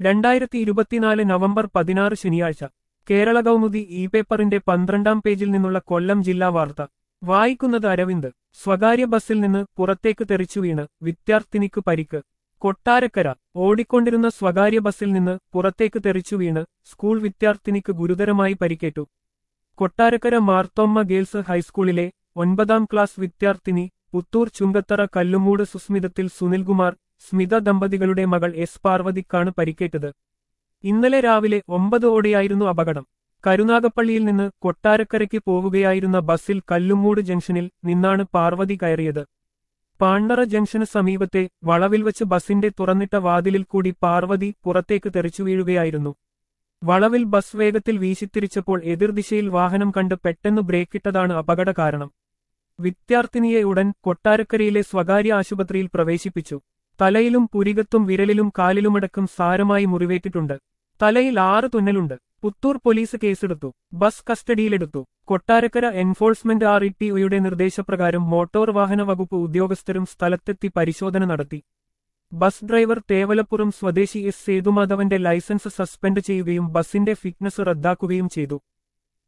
രണ്ടായിരത്തി ഇരുപത്തിനാല് നവംബർ പതിനാറ് ശനിയാഴ്ച കേരള കൗമുദി ഇ പേപ്പറിന്റെ പന്ത്രണ്ടാം പേജിൽ നിന്നുള്ള കൊല്ലം ജില്ലാ വാർത്ത വായിക്കുന്നത് അരവിന്ദ് സ്വകാര്യ ബസ്സിൽ നിന്ന് പുറത്തേക്ക് തെറിച്ചു വീണ് വിദ്യാർത്ഥിനിക്ക് പരിക്ക് കൊട്ടാരക്കര ഓടിക്കൊണ്ടിരുന്ന സ്വകാര്യ ബസ്സിൽ നിന്ന് പുറത്തേക്ക് തെറിച്ചു വീണ് സ്കൂൾ വിദ്യാർത്ഥിനിക്ക് ഗുരുതരമായി പരിക്കേറ്റു കൊട്ടാരക്കര മാർത്തോമ്മ ഗേൾസ് ഹൈസ്കൂളിലെ ഒൻപതാം ക്ലാസ് വിദ്യാർത്ഥിനി പുത്തൂർ ചുങ്കത്തറ കല്ലുമൂട് സുസ്മിതത്തിൽ സുനിൽകുമാർ സ്മിത ദമ്പതികളുടെ മകൾ എസ് പാർവതിക്കാണ് പരിക്കേറ്റത് ഇന്നലെ രാവിലെ ഒമ്പതോടെയായിരുന്നു അപകടം കരുനാഗപ്പള്ളിയിൽ നിന്ന് കൊട്ടാരക്കരയ്ക്ക് പോവുകയായിരുന്ന ബസ്സിൽ കല്ലുമൂട് ജംഗ്ഷനിൽ നിന്നാണ് പാർവതി കയറിയത് പാണ്ടറ ജംഗ്ഷന് സമീപത്തെ വളവിൽ വച്ച് ബസിന്റെ തുറന്നിട്ട വാതിലിൽ കൂടി പാർവതി പുറത്തേക്ക് തെറിച്ചു വീഴുകയായിരുന്നു വളവിൽ ബസ് വേഗത്തിൽ വീശിത്തിരിച്ചപ്പോൾ എതിർദിശയിൽ വാഹനം കണ്ട് പെട്ടെന്ന് ബ്രേക്കിട്ടതാണ് അപകട കാരണം വിദ്യാർത്ഥിനിയെ ഉടൻ കൊട്ടാരക്കരയിലെ സ്വകാര്യ ആശുപത്രിയിൽ പ്രവേശിപ്പിച്ചു തലയിലും പുരികത്തും വിരലിലും കാലിലുമടക്കം സാരമായി മുറിവേറ്റിട്ടുണ്ട് തലയിൽ ആറ് തുന്നലുണ്ട് പുത്തൂർ പോലീസ് കേസെടുത്തു ബസ് കസ്റ്റഡിയിലെടുത്തു Kottarakkara enforcement R E T ഒയുടെ നിർദ്ദേശപ്രകാരം മോട്ടോർ വാഹന വകുപ്പ് ഉദ്യോഗസ്ഥരും സ്ഥലത്തെത്തി പരിശോധന നടത്തി ബസ് ഡ്രൈവർ തേവലപ്പുറം സ്വദേശി എസ് സേതുമാധവന്റെ ലൈസൻസ് സസ്പെൻഡ് ചെയ്യുകയും ബസിന്റെ ഫിറ്റ്നസ് റദ്ദാക്കുകയും ചെയ്തു